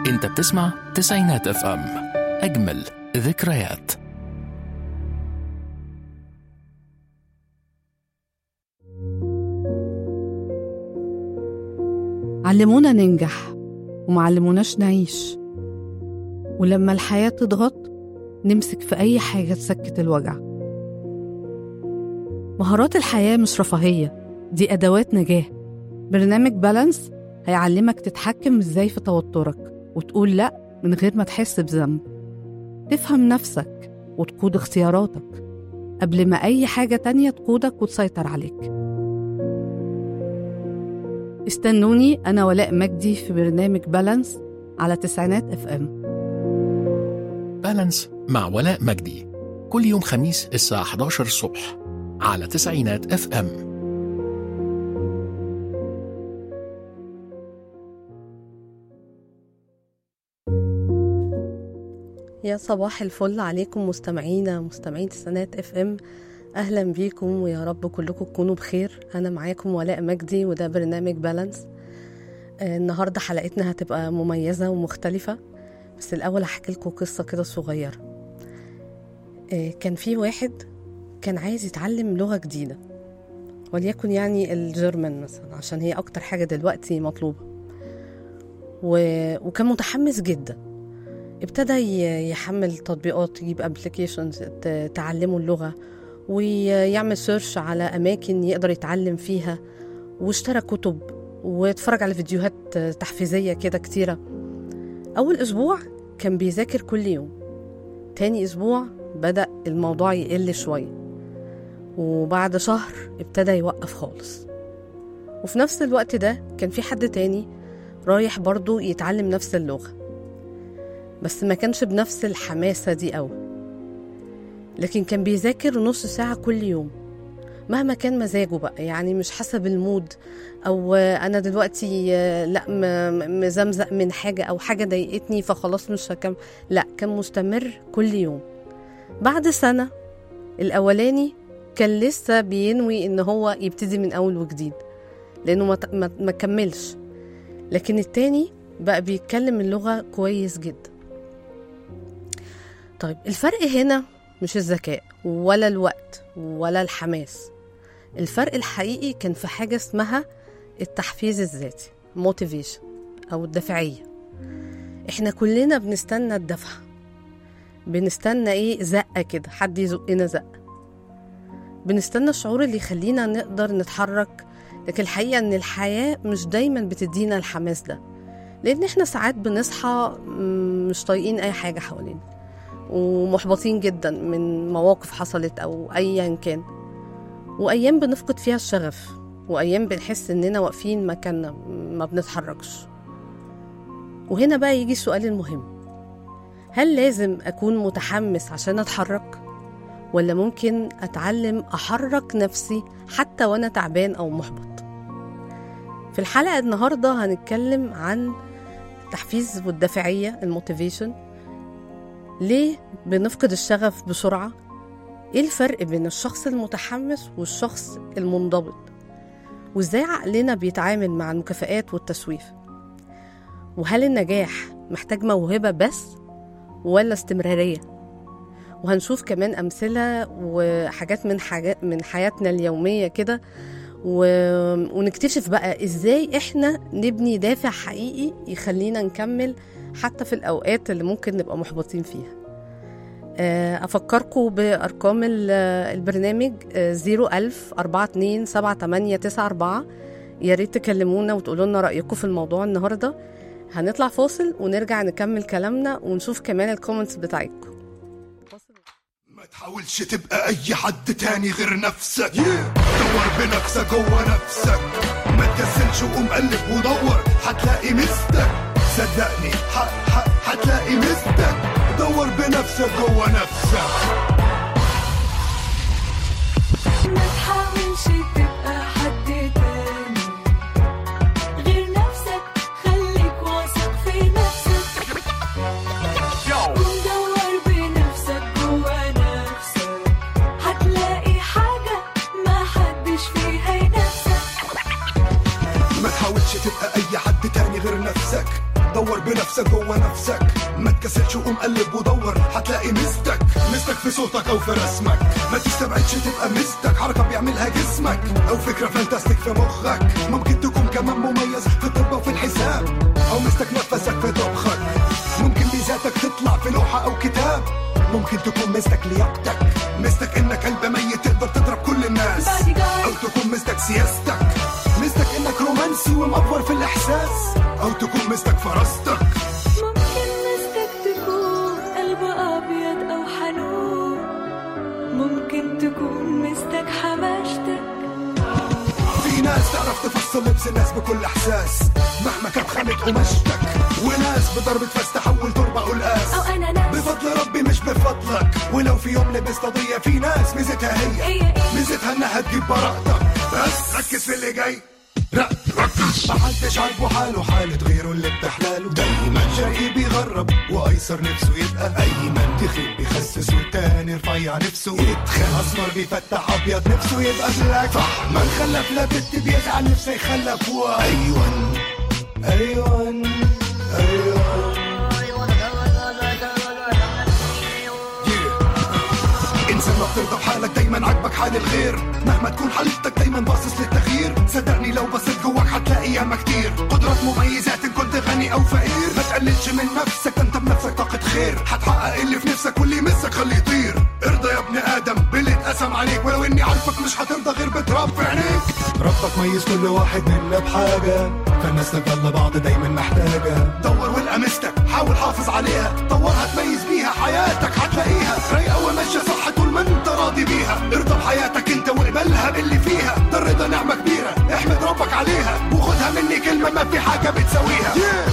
انت بتسمع تسعينات اف ام اجمل ذكريات علمونا ننجح ومعلموناش نعيش ولما الحياة تضغط نمسك في أي حاجة تسكت الوجع مهارات الحياة مش رفاهية دي أدوات نجاة برنامج بالانس هيعلمك تتحكم ازاي في توترك وتقول لأ من غير ما تحس بذنب تفهم نفسك وتقود اختياراتك قبل ما أي حاجة تانية تقودك وتسيطر عليك استنوني أنا ولاء مجدي في برنامج بالانس على تسعينات اف ام بالانس مع ولاء مجدي كل يوم خميس الساعة 11 الصبح على تسعينات اف ام يا صباح الفل عليكم مستمعينا مستمعين تسعينات اف ام اهلا بيكم ويا رب كلكم تكونوا بخير انا معاكم ولاء مجدي وده برنامج بالانس آه، النهارده حلقتنا هتبقى مميزه ومختلفه بس الاول هحكي لكم قصه كده صغيره آه، كان في واحد كان عايز يتعلم لغه جديده وليكن يعني الجرمن مثلا عشان هي اكتر حاجه دلوقتي مطلوبه و... وكان متحمس جدا ابتدى ي- يحمل تطبيقات يجيب ابلكيشنز تعلمه اللغه ويعمل سيرش على اماكن يقدر يتعلم فيها واشترى كتب واتفرج على فيديوهات تحفيزيه كده كتيره اول اسبوع كان بيذاكر كل يوم تاني اسبوع بدا الموضوع يقل شويه وبعد شهر ابتدى يوقف خالص وفي نفس الوقت ده كان في حد تاني رايح برضه يتعلم نفس اللغه بس ما كانش بنفس الحماسة دي أوي لكن كان بيذاكر نص ساعة كل يوم مهما كان مزاجه بقى يعني مش حسب المود أو أنا دلوقتي آه، لا م- مزمزق من حاجة أو حاجة ضايقتني فخلاص مش هكمل لا كان مستمر كل يوم بعد سنة الأولاني كان لسه بينوي إن هو يبتدي من أول وجديد لأنه ما, ت- ما, ما كملش لكن التاني بقى بيتكلم اللغة كويس جدا طيب الفرق هنا مش الذكاء ولا الوقت ولا الحماس الفرق الحقيقي كان في حاجة اسمها التحفيز الذاتي motivation أو الدافعية احنا كلنا بنستنى الدفعة بنستنى ايه زقة كده حد يزقنا زقة بنستنى الشعور اللي يخلينا نقدر نتحرك لكن الحقيقة ان الحياة مش دايما بتدينا الحماس ده لان احنا ساعات بنصحى مم، مش طايقين اي حاجة حوالينا ومحبطين جدا من مواقف حصلت او ايا كان وايام بنفقد فيها الشغف وايام بنحس اننا واقفين مكاننا ما بنتحركش وهنا بقى يجي السؤال المهم هل لازم اكون متحمس عشان اتحرك ولا ممكن اتعلم احرك نفسي حتى وانا تعبان او محبط في الحلقه النهارده هنتكلم عن التحفيز والدافعيه الموتيفيشن ليه بنفقد الشغف بسرعة؟ إيه الفرق بين الشخص المتحمس والشخص المنضبط؟ وإزاي عقلنا بيتعامل مع المكافآت والتسويف؟ وهل النجاح محتاج موهبة بس ولا استمرارية؟ وهنشوف كمان أمثلة وحاجات من حاجات من حياتنا اليومية كده و... ونكتشف بقى إزاي إحنا نبني دافع حقيقي يخلينا نكمل حتى في الأوقات اللي ممكن نبقى محبطين فيها آه، أفكركم بأرقام ال- البرنامج زيرو ألف أربعة اتنين سبعة تمانية تسعة أربعة يا ريت تكلمونا وتقولوا لنا رأيكم في الموضوع النهاردة هنطلع فاصل ونرجع نكمل كلامنا ونشوف كمان الكومنتس بتاعتكم ما تحاولش تبقى اي حد تاني غير نفسك دور بنفسك جوه نفسك ما تكسلش وقوم قلب ودور هتلاقي مستك صدقني ح- ح- هتلاقي مستك دور بنفسك جوه نفسك ما تحاولش تبقى حد تاني غير نفسك خليك واثق في نفسك ودور بنفسك جوا نفسك هتلاقي حاجة ما حدش فيها ينافسك ما تحاولش تبقى اي حد تاني غير نفسك دور بنفسك جوه نفسك ما تكسلش وقوم قلب ودور هتلاقي مستك مستك في صوتك او في رسمك ما تستبعدش تبقى مستك حركه بيعملها جسمك او فكره فانتاستيك في مخك ممكن تكون كمان مميز في الطب وفي الحساب او مستك نفسك في طبخك ممكن ميزاتك تطلع في لوحه او كتاب ممكن تكون مستك لياقتك مستك انك قلب ميت تقدر تضرب كل الناس او تكون مستك سياستك مستك انك رومانسي ومأفور في الاحساس او تكون مستك فراستك ممكن مستك تكون قلب أبيض أو حنون ممكن تكون مستك حماشتك في ناس تعرف تفصل لبس الناس بكل احساس مهما كانت خانت قماشتك وناس بضربة فاس تحول تربة قلقاس أو أنا ناس بفضل ربي مش بفضلك ولو في يوم لبست قضية في ناس ميزتها هي هي إيه؟ ميزتها انها تجيب براءتك بس ركز في اللي جاي لا ركز محدش عاجبه حاله حالة غيره اللي بتحلاله دايما شقي بيغرب وايسر نفسه يبقى ايمن تخيل بيخسس والتاني رفيع نفسه يتخن اسمر بيفتح ابيض نفسه يبقى بلاك صح من خلف لا بنت بيزعل نفسه يخلف وايون ايون ايون انسان ما بترضى بحالك دايما عاجبك حال الغير مهما تكون حالتك دايما باصص للتغيير صدقني لو بصيت جواك هتلاقي ياما كتير قدرات مميزات ان كنت غني او فقير ما تقللش من نفسك ده انت بنفسك طاقة خير هتحقق اللي في نفسك واللي يمسك خليه يطير ارضى يا ابن ادم باللي اتقسم عليك ولو اني عارفك مش هترضى غير بتراب في عينيك ربك ميز كل واحد منا بحاجة فالناس تفضل بعض دايما محتاجة دور والقى مستك حاول حافظ عليها طورها تميز بيها حياتك هتلاقيها رايقة وماشية صح طول ما انت راضي بيها ارضى بحياتك انت واقبلها باللي فيها ده الرضا نعمة كبيرة احمد ربك عليها وخدها مني كلمة ما في حاجة بتساويها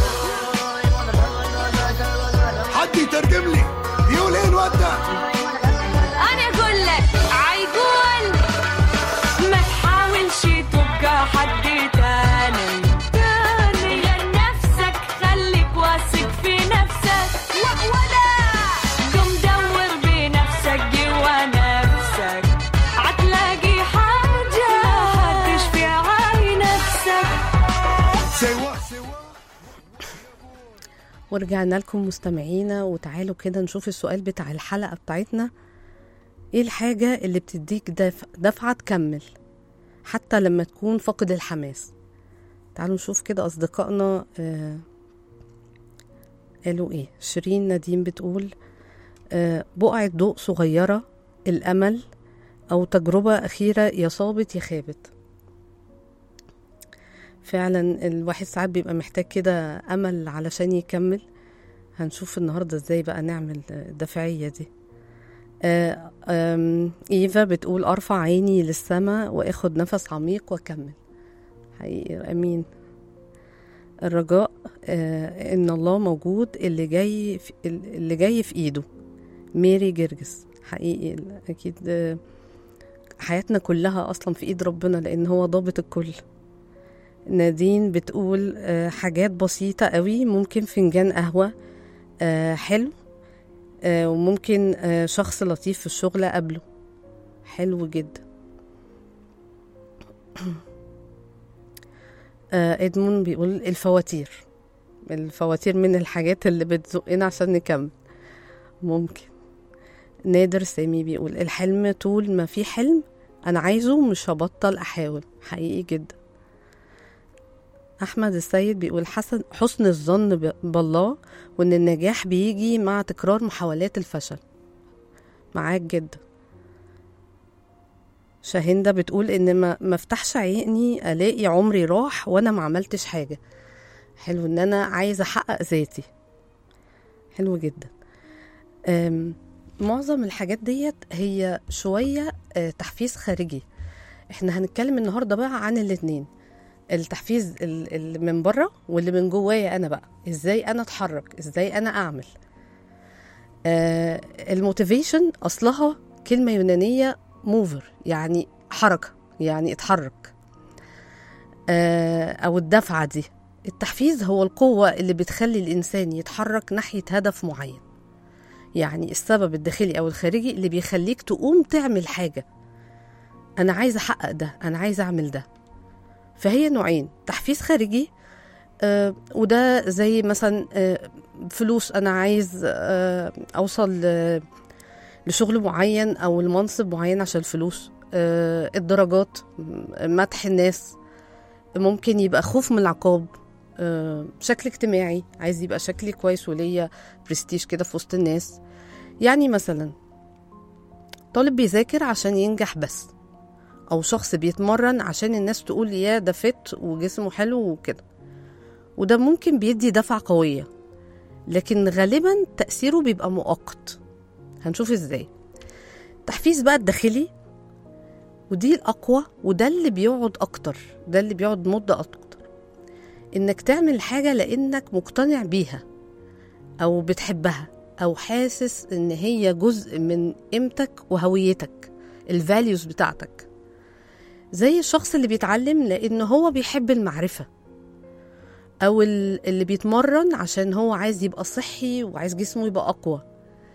حد يترجم لي يقول ايه الواد ده أنا أقول لك عيقول ما تحاولش تبقى حد تاني تاني غير نفسك خليك واثق في نفسك ولا قم دور بنفسك جوا نفسك هتلاقي حاجة هتشفي عاي نفسك سوا سوا ورجعنا لكم مستمعينا وتعالوا كده نشوف السؤال بتاع الحلقة بتاعتنا ايه الحاجة اللي بتديك دفع دفعة تكمل حتى لما تكون فاقد الحماس تعالوا نشوف كده أصدقائنا آه قالوا ايه شيرين نديم بتقول آه بقعة ضوء صغيرة الأمل أو تجربة أخيرة يا صابت يا خابت فعلا الواحد ساعات بيبقى محتاج كده أمل علشان يكمل هنشوف النهاردة ازاي بقى نعمل الدافعية دي آه، آم، إيفا بتقول أرفع عيني للسماء وأخد نفس عميق وأكمل حقيقي أمين الرجاء آه، إن الله موجود اللي جاي في اللي جاي في إيده ميري جرجس حقيقي أكيد آه، حياتنا كلها أصلا في إيد ربنا لأن هو ضابط الكل نادين بتقول آه، حاجات بسيطة قوي ممكن فنجان قهوة آه، حلو آه، وممكن آه، شخص لطيف في الشغل قبله حلو جدا آه، ادمون بيقول الفواتير الفواتير من الحاجات اللي بتزقنا عشان نكمل ممكن نادر سامي بيقول الحلم طول ما في حلم انا عايزه مش هبطل احاول حقيقي جدا احمد السيد بيقول حسن حسن الظن ب- بالله وان النجاح بيجي مع تكرار محاولات الفشل معاك جدا شاهندة بتقول ان ما ما افتحش عيني الاقي عمري راح وانا ما عملتش حاجة حلو ان انا عايزة احقق ذاتي حلو جدا أم، معظم الحاجات ديت هي شوية آه، تحفيز خارجي احنا هنتكلم النهاردة بقى عن الاتنين التحفيز ال- اللي من بره واللي من جوايا انا بقى ازاي انا اتحرك ازاي انا اعمل آه الموتيفيشن اصلها كلمه يونانيه موفر يعني حركه يعني اتحرك آه او الدفعه دي التحفيز هو القوه اللي بتخلي الانسان يتحرك ناحيه هدف معين يعني السبب الداخلي او الخارجي اللي بيخليك تقوم تعمل حاجه انا عايزه احقق ده انا عايزه اعمل ده فهي نوعين تحفيز خارجي آه، وده زي مثلا آه، فلوس انا عايز آه، اوصل ل- لشغل معين او لمنصب معين عشان الفلوس آه، الدرجات م- مدح الناس ممكن يبقى خوف من العقاب آه، شكل اجتماعي عايز يبقى شكلي كويس وليا برستيج كده في وسط الناس يعني مثلا طالب بيذاكر عشان ينجح بس او شخص بيتمرن عشان الناس تقول يا ده فت وجسمه حلو وكده وده ممكن بيدي دفعة قوية لكن غالبا تأثيره بيبقى مؤقت هنشوف ازاي التحفيز بقى الداخلي ودي الأقوى وده اللي بيقعد أكتر ده اللي بيقعد مدة أكتر إنك تعمل حاجة لأنك مقتنع بيها أو بتحبها أو حاسس إن هي جزء من قيمتك وهويتك الفاليوز بتاعتك زي الشخص اللي بيتعلم لأن هو بيحب المعرفة أو ال- اللي بيتمرن عشان هو عايز يبقى صحي وعايز جسمه يبقى أقوى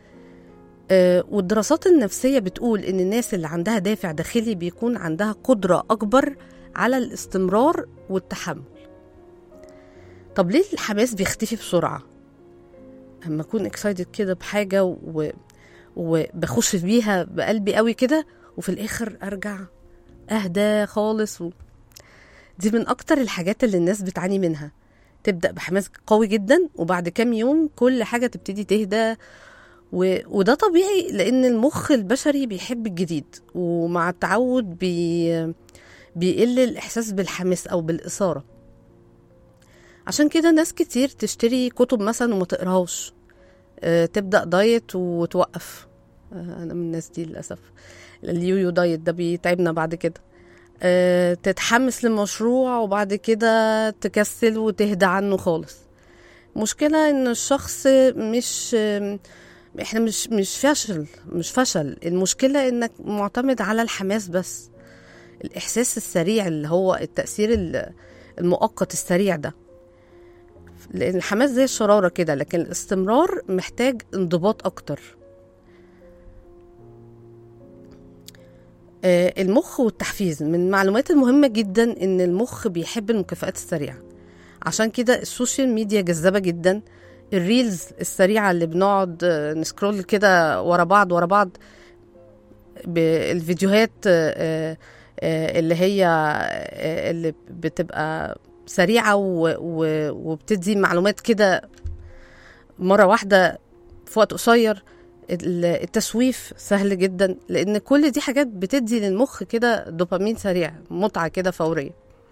آه، والدراسات النفسية بتقول إن الناس اللي عندها دافع داخلي بيكون عندها قدرة أكبر على الاستمرار والتحمل طب ليه الحماس بيختفي بسرعة؟ أما أكون اكسايتد كده بحاجة و... وبخش بيها بقلبي قوي كده وفي الآخر أرجع أهدى خالص و... دي من أكتر الحاجات اللي الناس بتعاني منها تبدأ بحماس قوي جدا وبعد كام يوم كل حاجة تبتدي تهدى و... وده طبيعي لأن المخ البشري بيحب الجديد ومع التعود بي... بيقل الإحساس بالحماس أو بالإثارة عشان كده ناس كتير تشتري كتب مثلا وما تقراهاش آه، تبدأ دايت وتوقف آه، أنا من الناس دي للأسف اليويو دايت ده بيتعبنا بعد كده آه، تتحمس لمشروع وبعد كده تكسل وتهدى عنه خالص مشكلة ان الشخص مش آم، احنا مش مش فشل مش فشل المشكلة انك معتمد على الحماس بس الاحساس السريع اللي هو التأثير ال- المؤقت السريع ده لان الحماس زي الشرارة كده لكن الاستمرار محتاج انضباط اكتر آه، المخ والتحفيز من المعلومات المهمة جدا إن المخ بيحب المكافآت السريعة عشان كده السوشيال ميديا جذابة جدا الريلز السريعة اللي بنقعد آه، نسكرول كده ورا بعض ورا بعض بالفيديوهات آه، آه، اللي هي آه، اللي بتبقى سريعة و- و- وبتدي معلومات كده مرة واحدة في وقت قصير ال- التسويف سهل جدا لان كل دي حاجات بتدي للمخ كده دوبامين سريع متعه كده فوريه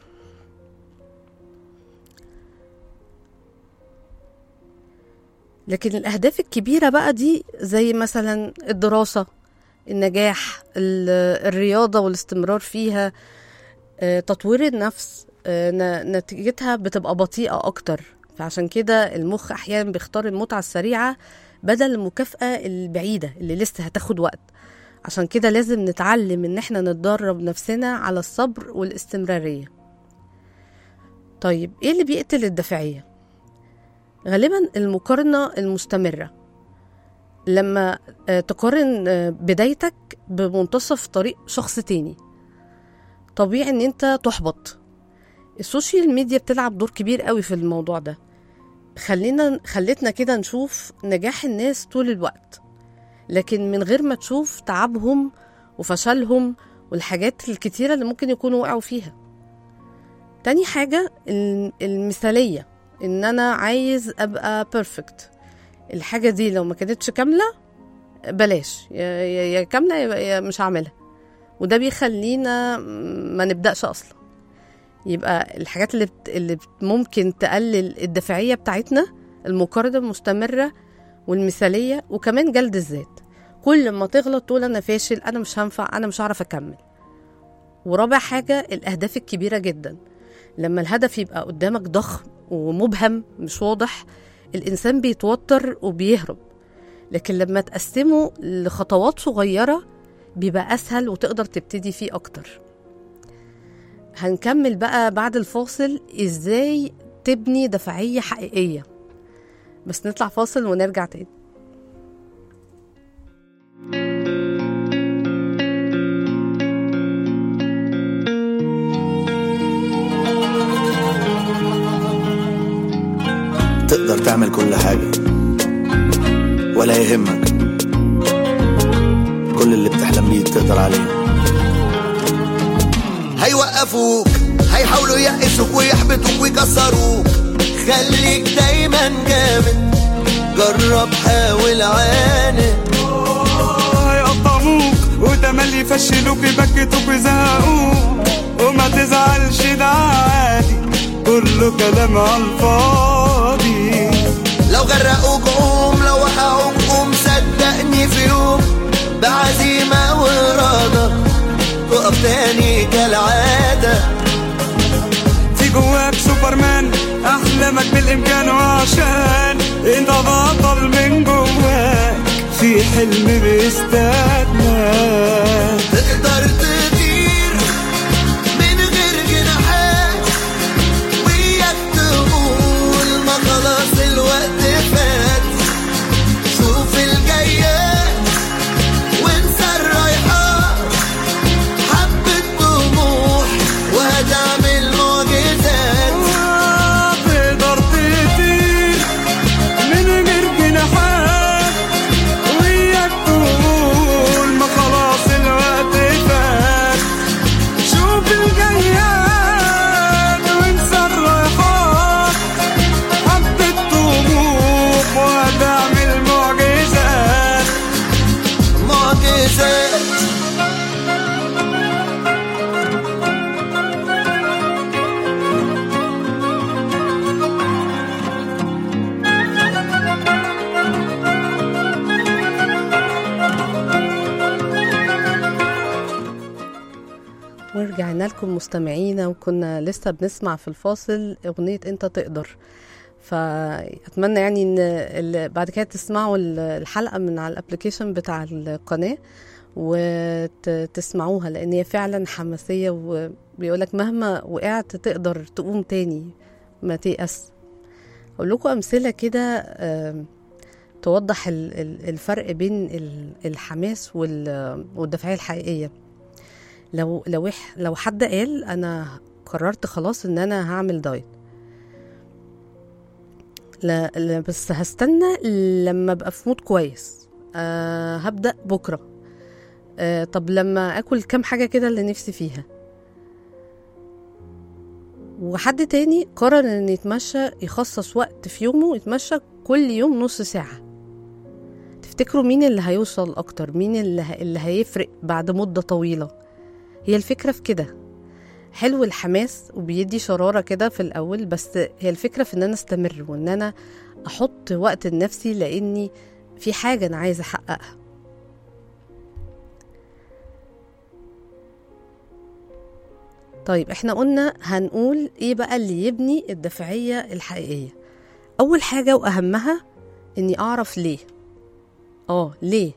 لكن الاهداف الكبيره بقى دي زي مثلا الدراسه النجاح ال- الرياضه والاستمرار فيها آه، تطوير النفس آه، ن- نتيجتها بتبقى بطيئه اكتر فعشان كده المخ احيانا بيختار المتعه السريعه بدل المكافأة البعيدة اللي لسه هتاخد وقت عشان كده لازم نتعلم ان احنا نتدرب نفسنا على الصبر والاستمرارية طيب ايه اللي بيقتل الدافعية؟ غالبا المقارنة المستمرة لما آه، تقارن آه، بدايتك بمنتصف طريق شخص تاني طبيعي ان انت تحبط السوشيال ميديا بتلعب دور كبير قوي في الموضوع ده خلينا خلتنا كده نشوف نجاح الناس طول الوقت لكن من غير ما تشوف تعبهم وفشلهم والحاجات الكتيرة اللي ممكن يكونوا وقعوا فيها تاني حاجة الم- المثالية ان انا عايز ابقى بيرفكت الحاجة دي لو ما كانتش كاملة بلاش يا, يا, يا كاملة يا, يا مش هعملها وده بيخلينا ما نبدأش اصلا يبقى الحاجات اللي بت... اللي بت- ممكن تقلل الدافعية بتاعتنا المقارنة المستمرة والمثالية وكمان جلد الذات كل ما تغلط تقول أنا فاشل أنا مش هنفع أنا مش هعرف أكمل ورابع حاجة الأهداف الكبيرة جدا لما الهدف يبقى قدامك ضخم ومبهم مش واضح الإنسان بيتوتر وبيهرب لكن لما تقسمه لخطوات صغيرة بيبقى أسهل وتقدر تبتدي فيه أكتر هنكمل بقى بعد الفاصل ازاي تبني دفعية حقيقية بس نطلع فاصل ونرجع تاني تعمل كل حاجة ولا يهمك كل اللي بتحلم بيه تقدر عليه هيوقفوك هيحاولوا يقسوك ويحبطوك ويكسروك خليك دايما جامد جرب حاول عاند هيقطعوك وتملي يفشلوك يبكتوك ويزهقوك وما تزعلش ده عادي كله كلام على الفاضي لو غرقوك قوم لو وقعوك قوم صدقني في يوم بعزيمة وإرادة تقف تاني كالعادة في جواك سوبرمان احلامك بالامكان وعشان انت بطل من جواك في حلم بيستناك تقدر تطير من غير جناحات وياك تقول ما خلاص الوقت فات شوف الجايات وانسى الرايحات حبة طموح وهتعمل معجزات تقدر تطير من غير جناحات وياك تقول ما خلاص الوقت فات شوف الجياد وانسى الرايحات حبة طموح وهتعمل معجزات معجزات ورجعنا لكم مستمعينا وكنا لسه بنسمع في الفاصل أغنية أنت تقدر فأتمنى يعني إن ال- بعد كده تسمعوا ال- الحلقة من على الابلكيشن بتاع القناة وتسمعوها لأن هي فعلا حماسية وبيقولك مهما وقعت تقدر تقوم تاني ما تيأس أقول لكم أمثلة كده آم، توضح ال- ال- الفرق بين ال- الحماس وال- والدفاعية الحقيقية لو لو إح لو حد قال انا قررت خلاص ان انا هعمل دايت لا, لا بس هستنى لما ابقى في مود كويس أه هبدا بكره أه طب لما اكل كام حاجه كده اللي نفسي فيها وحد تاني قرر ان يتمشى يخصص وقت في يومه يتمشى كل يوم نص ساعه تفتكروا مين اللي هيوصل اكتر مين اللي, ه- اللي هيفرق بعد مده طويله هي الفكرة في كده حلو الحماس وبيدي شرارة كده في الأول بس هي الفكرة في إن أنا استمر وإن أنا أحط وقت لنفسي لأني في حاجة أنا عايزة أحققها طيب احنا قلنا هنقول ايه بقى اللي يبني الدافعية الحقيقية أول حاجة وأهمها إني أعرف ليه اه ليه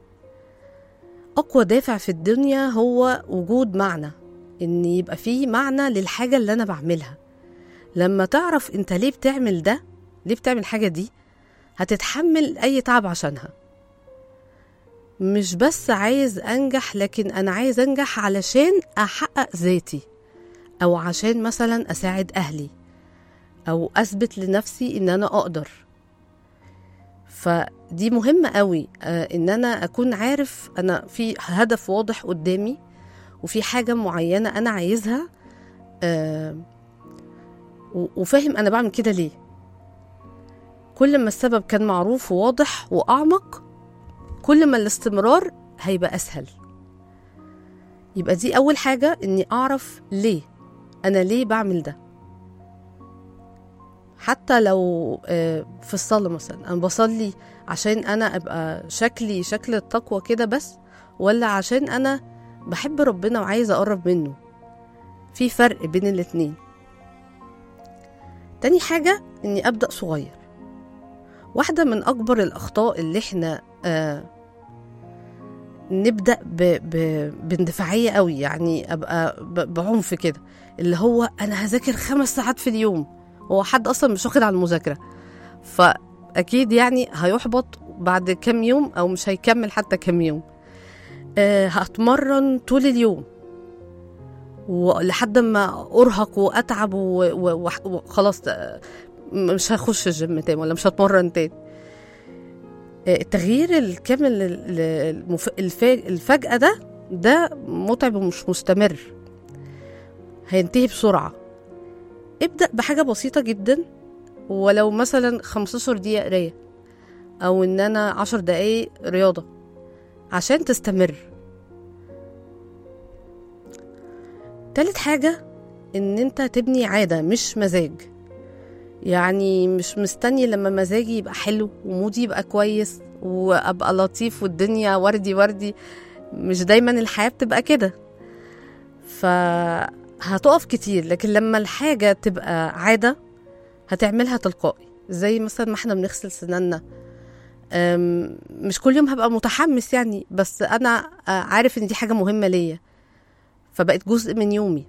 أقوى دافع في الدنيا هو وجود معنى إن يبقى فيه معنى للحاجة اللي أنا بعملها لما تعرف أنت ليه بتعمل ده ليه بتعمل الحاجة دي هتتحمل أي تعب عشانها مش بس عايز أنجح لكن أنا عايز أنجح علشان أحقق ذاتي أو عشان مثلا أساعد أهلي أو أثبت لنفسي إن أنا أقدر فدي مهمة قوي آه، ان انا اكون عارف انا في هدف واضح قدامي وفي حاجة معينة انا عايزها آه، و- وفاهم انا بعمل كده ليه كل ما السبب كان معروف وواضح واعمق كل ما الاستمرار هيبقى اسهل يبقى دي اول حاجة اني اعرف ليه انا ليه بعمل ده حتى لو آه، في الصلاة مثلا أنا بصلي عشان أنا أبقى شكلي شكل التقوى كده بس ولا عشان أنا بحب ربنا وعايزة أقرب منه في فرق بين الاتنين تاني حاجة إني أبدأ صغير واحدة من أكبر الأخطاء اللي إحنا آه نبدأ ب... ب... باندفاعية قوي يعني أبقى ب... بعنف كده اللي هو أنا هذاكر خمس ساعات في اليوم هو حد اصلا مش واخد على المذاكره فاكيد يعني هيحبط بعد كام يوم او مش هيكمل حتى كام يوم أه هتمرن طول اليوم ولحد ما ارهق واتعب و- و- وح- وخلاص آه، م- مش هخش الجيم تاني ولا مش هتمرن تاني آه، التغيير الكامل ال- المف- الف- الفجأة ده ده متعب ومش مستمر هينتهي بسرعة ابدأ بحاجة بسيطة جدا ولو مثلا 15 دقيقة قراية أو إن أنا 10 دقايق رياضة عشان تستمر تالت حاجة إن أنت تبني عادة مش مزاج يعني مش مستني لما مزاجي يبقى حلو ومودي يبقى كويس وأبقى لطيف والدنيا وردي وردي مش دايما الحياة بتبقى كده فهتقف كتير لكن لما الحاجة تبقى عادة هتعملها تلقائي زي مثلا ما احنا بنغسل سنانا أم، مش كل يوم هبقى متحمس يعني بس انا آه، عارف ان دي حاجة مهمة ليا فبقت جزء من يومي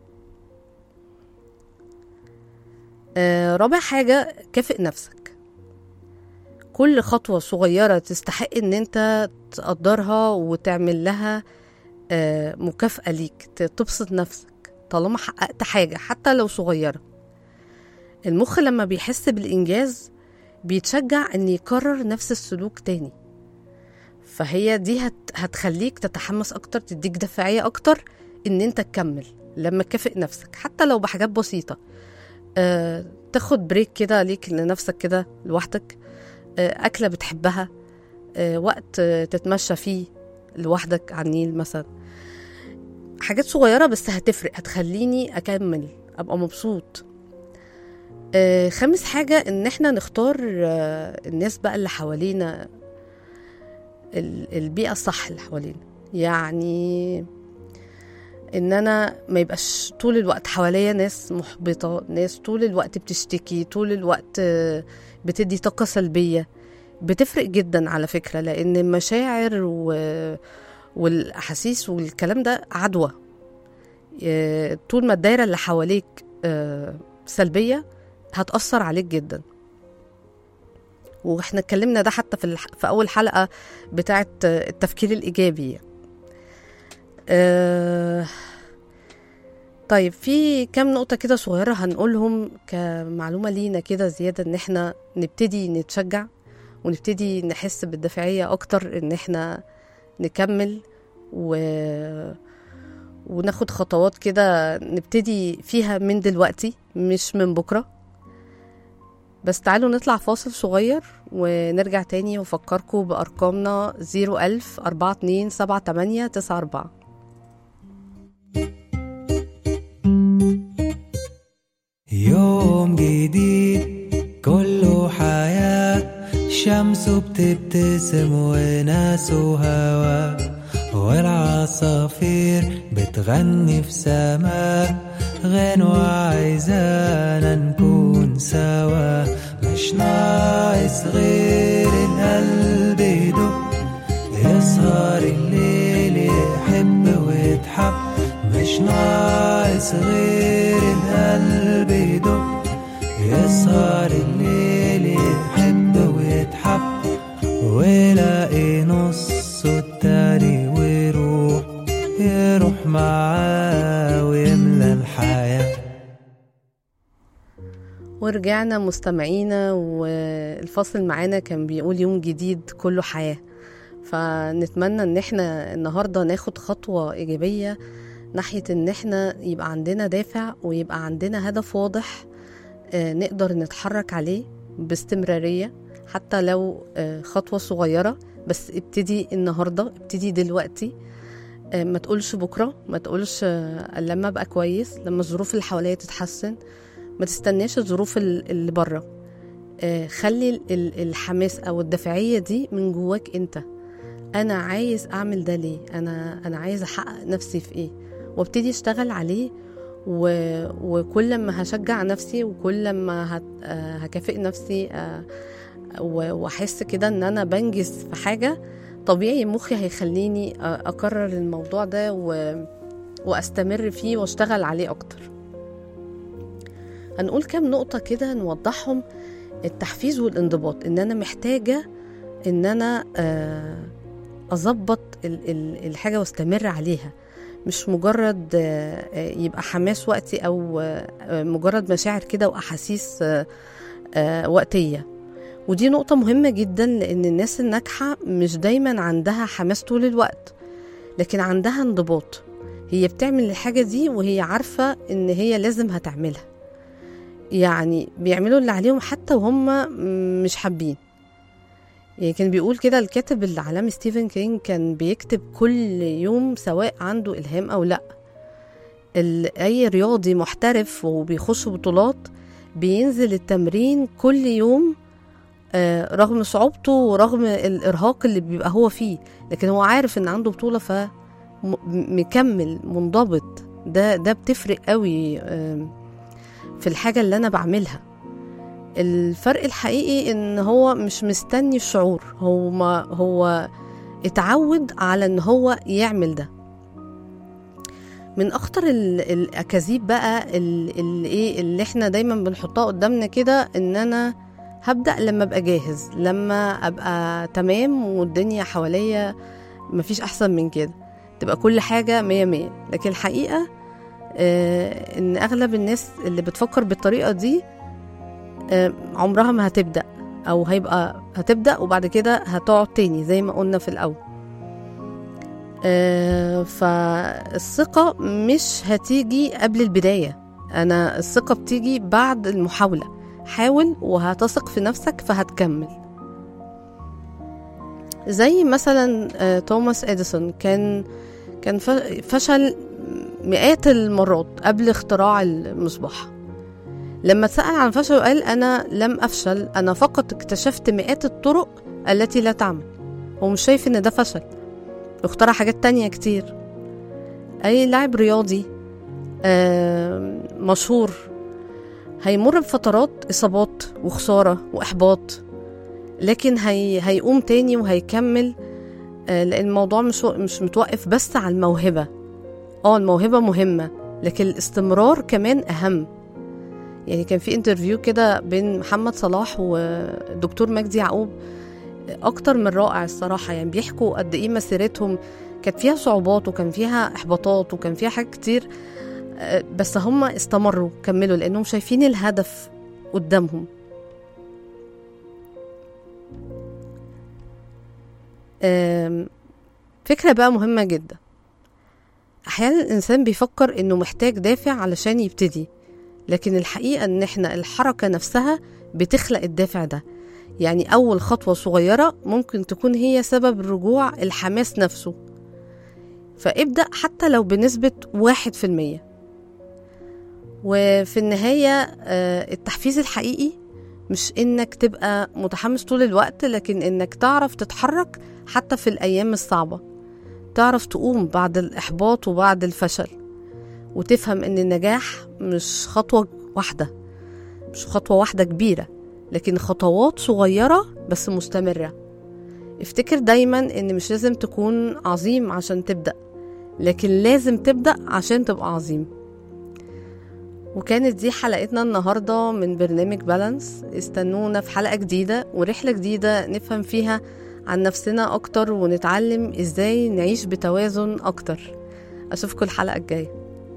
آه، رابع حاجة كافئ نفسك كل خطوة صغيرة تستحق ان انت تقدرها وتعمل لها آه، مكافأة ليك ت- تبسط نفسك طالما حققت حاجة حتى لو صغيرة المخ لما بيحس بالإنجاز بيتشجع ان يكرر نفس السلوك تاني فهي دي هت هتخليك تتحمس اكتر تديك دفاعية اكتر ان انت تكمل لما تكافئ نفسك حتى لو بحاجات بسيطة آه، تاخد بريك كده ليك لنفسك كده لوحدك آه، أكلة بتحبها آه، وقت آه، تتمشى فيه لوحدك على النيل مثلا حاجات صغيرة بس هتفرق هتخليني أكمل أبقى مبسوط آه، خامس حاجة إن إحنا نختار آه، الناس بقى اللي حوالينا ال- البيئة الصح اللي حوالينا يعني ان انا ما يبقاش طول الوقت حواليا ناس محبطه ناس طول الوقت بتشتكي طول الوقت آه، بتدي طاقه سلبيه بتفرق جدا على فكره لان المشاعر و... والاحاسيس والكلام ده عدوى آه، طول ما الدايره اللي حواليك آه، سلبيه هتاثر عليك جدا واحنا اتكلمنا ده حتى في, الح... في اول حلقه بتاعه آه، التفكير الايجابي يعني. آه، طيب في كام نقطة كده صغيرة هنقولهم كمعلومة لينا كده زيادة ان احنا نبتدي نتشجع ونبتدي نحس بالدافعية اكتر ان احنا نكمل و... وناخد خطوات كده نبتدي فيها من دلوقتي مش من بكرة بس تعالوا نطلع فاصل صغير ونرجع تاني وفكركم بأرقامنا 01000 42 78 94 يوم جديد كله حياة شمس بتبتسم وناس وهوا والعصافير بتغني في سماء غنوة عايزانا نكون سوا مش ناقص غير القلب يدق يسهر الليل يحب ويتحب مش ناقص غير القلب يدق يسهر الليل يحب ويتحب ويلاقي نصه التاني ويروح يروح معاه ويملى الحياه ورجعنا مستمعينا والفصل معانا كان بيقول يوم جديد كله حياة فنتمنى ان احنا النهاردة ناخد خطوة ايجابية ناحية ان احنا يبقى عندنا دافع ويبقى عندنا هدف واضح آه، نقدر نتحرك عليه باستمرارية حتى لو آه، خطوة صغيرة بس ابتدي النهاردة ابتدي دلوقتي آه، ما تقولش بكرة ما تقولش آه، لما ابقى كويس لما الظروف اللي حواليا تتحسن ما تستناش الظروف ال- اللي بره آه، خلي ال- ال- الحماس او الدافعيه دي من جواك انت انا عايز اعمل ده ليه انا انا عايز احقق نفسي في ايه وابتدي اشتغل عليه و... وكل ما هشجع نفسي وكل ما هت... آه، هكافئ نفسي آه، و- واحس كده ان انا بنجز في حاجه طبيعي مخي هيخليني آه، اكرر الموضوع ده و... واستمر فيه واشتغل عليه اكتر هنقول كام نقطة كده نوضحهم التحفيز والانضباط ان انا محتاجة ان انا آه، اظبط ال- ال- الحاجة واستمر عليها مش مجرد آه، آه، يبقى حماس وقتي او آه، آه، مجرد مشاعر كده واحاسيس آه، آه وقتية ودي نقطة مهمة جدا لأن الناس الناجحة مش دايما عندها حماس طول الوقت لكن عندها انضباط هي بتعمل الحاجة دي وهي عارفة إن هي لازم هتعملها يعني بيعملوا اللي عليهم حتى وهم مش حابين يعني كان بيقول كده الكاتب العالمي ستيفن كينج كان بيكتب كل يوم سواء عنده إلهام أو لأ ال- أي رياضي محترف وبيخش بطولات بينزل التمرين كل يوم آه، رغم صعوبته ورغم الإرهاق اللي بيبقى هو فيه لكن هو عارف إن عنده بطولة فمكمل منضبط ده ده بتفرق قوي آم، في الحاجة اللي أنا بعملها الفرق الحقيقي إن هو مش مستني الشعور هو ما هو اتعود على إن هو يعمل ده من اخطر ال- الاكاذيب بقى ال- اللي ايه اللي احنا دايما بنحطها قدامنا كده ان انا هبدا لما ابقى جاهز لما ابقى تمام والدنيا حواليا مفيش احسن من كده تبقى كل حاجه مية مية لكن الحقيقه آه ان اغلب الناس اللي بتفكر بالطريقه دي آه عمرها ما هتبدا او هيبقى هتبدا وبعد كده هتقعد تاني زي ما قلنا في الاول آه، فالثقة مش هتيجي قبل البداية أنا الثقة بتيجي بعد المحاولة حاول وهتثق في نفسك فهتكمل زي مثلا آه، توماس اديسون كان كان ف- فشل مئات المرات قبل اختراع المصباح لما اتسأل عن فشله قال أنا لم أفشل أنا فقط اكتشفت مئات الطرق التي لا تعمل هو مش شايف إن ده فشل واخترع حاجات تانية كتير أي لاعب رياضي آم، مشهور هيمر بفترات إصابات وخسارة وإحباط لكن هي هيقوم تاني وهيكمل آه، لأن الموضوع مش مش متوقف بس على الموهبة اه الموهبة مهمة لكن الاستمرار كمان أهم يعني كان في انترفيو كده بين محمد صلاح والدكتور مجدي يعقوب اكتر من رائع الصراحه يعني بيحكوا قد ايه مسيرتهم كانت فيها صعوبات وكان فيها احباطات وكان فيها حاجات كتير آه، بس هم استمروا كملوا لانهم شايفين الهدف قدامهم آم، فكره بقى مهمه جدا احيانا الانسان بيفكر انه محتاج دافع علشان يبتدي لكن الحقيقه ان احنا الحركه نفسها بتخلق الدافع ده يعني أول خطوة صغيرة ممكن تكون هي سبب رجوع الحماس نفسه فابدأ حتى لو بنسبة واحد في المية وفي النهاية آه، التحفيز الحقيقي مش إنك تبقى متحمس طول الوقت لكن إنك تعرف تتحرك حتى في الأيام الصعبة تعرف تقوم بعد الإحباط وبعد الفشل وتفهم إن النجاح مش خطوة واحدة مش خطوة واحدة كبيرة لكن خطوات صغيرة بس مستمرة افتكر دايما ان مش لازم تكون عظيم عشان تبدأ لكن لازم تبدأ عشان تبقى عظيم وكانت دي حلقتنا النهاردة من برنامج بالانس استنونا في حلقة جديدة ورحلة جديدة نفهم فيها عن نفسنا أكتر ونتعلم إزاي نعيش بتوازن أكتر أشوفكم الحلقة الجاية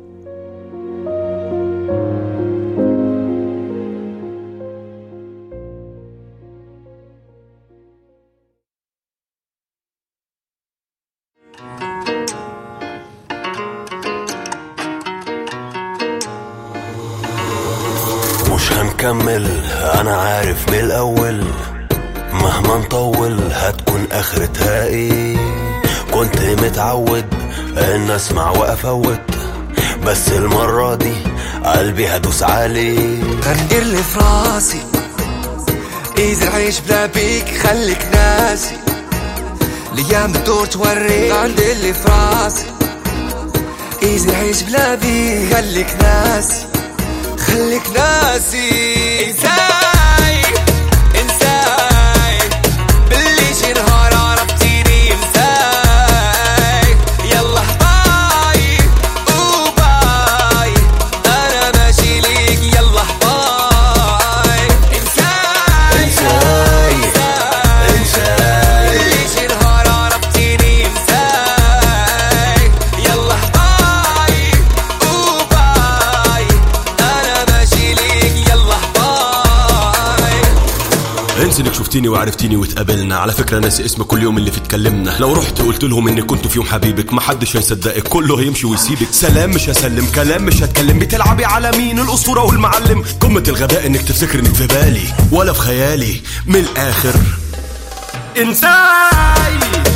مش هنكمل انا عارف من الاول مهما نطول هتكون اخرتها ايه كنت متعود ان اسمع وافوت بس المرة دي قلبي هدوس عليه غندير اللي في راسي ايزي العيش بلا بيك خليك ناسي الايام بتدور توريك غندير اللي في راسي ايزي العيش بلا بيك خليك ناسي خليك ناسي انساي انساي باللي شي نهار عرفتيني انساي يلا باي وباي انا ماشي ليك يلا باي انساي انساي انساي باللي شي نهار عرفتيني انساي يلا باي وباي انا ماشي ليك يلا باي ثانكس انك شفتيني وعرفتيني واتقابلنا على فكره ناسي اسمك كل يوم اللي فيه اتكلمنا لو رحت قلت لهم اني كنت في يوم حبيبك ما حدش هيصدقك كله هيمشي ويسيبك سلام مش هسلم كلام مش هتكلم بتلعبي على مين الاسطوره والمعلم قمه الغباء انك تفتكر انك في بالي ولا في خيالي من الاخر انساي